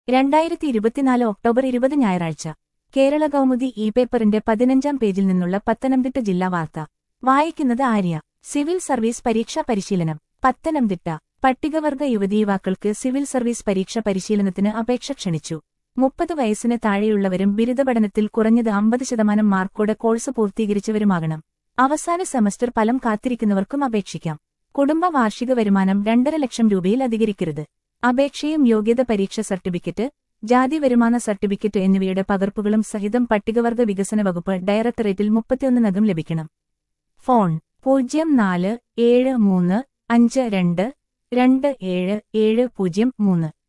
രണ്ടായിരത്തി ഇരുപത്തിനാല് ഒക്ടോബർ ഇരുപത് ഞായറാഴ്ച കേരള കൗമുദി ഇ പേപ്പറിന്റെ പതിനഞ്ചാം പേജിൽ നിന്നുള്ള പത്തനംതിട്ട ജില്ലാ വാർത്ത വായിക്കുന്നത് ആര്യ സിവിൽ സർവീസ് പരീക്ഷാ പരിശീലനം പത്തനംതിട്ട പട്ടികവർഗ യുവതീയുവാക്കൾക്ക് സിവിൽ സർവീസ് പരീക്ഷ പരിശീലനത്തിന് അപേക്ഷ ക്ഷണിച്ചു മുപ്പത് വയസ്സിന് താഴെയുള്ളവരും ബിരുദപഠനത്തിൽ കുറഞ്ഞത് അമ്പത് ശതമാനം മാർക്കോടെ കോഴ്സ് പൂർത്തീകരിച്ചവരുമാകണം അവസാന സെമസ്റ്റർ ഫലം കാത്തിരിക്കുന്നവർക്കും അപേക്ഷിക്കാം കുടുംബ വാർഷിക വരുമാനം രണ്ടര ലക്ഷം രൂപയിൽ അധികരിക്കരുത് അപേക്ഷയും യോഗ്യത പരീക്ഷ സർട്ടിഫിക്കറ്റ് ജാതി വരുമാന സർട്ടിഫിക്കറ്റ് എന്നിവയുടെ പകർപ്പുകളും സഹിതം പട്ടികവർഗ വികസന വകുപ്പ് ഡയറക്ടറേറ്റിൽ മുപ്പത്തിയൊന്നിനകം ലഭിക്കണം ഫോൺ പൂജ്യം നാല് ഏഴ് മൂന്ന് അഞ്ച് രണ്ട് രണ്ട് ഏഴ് ഏഴ് പൂജ്യം മൂന്ന്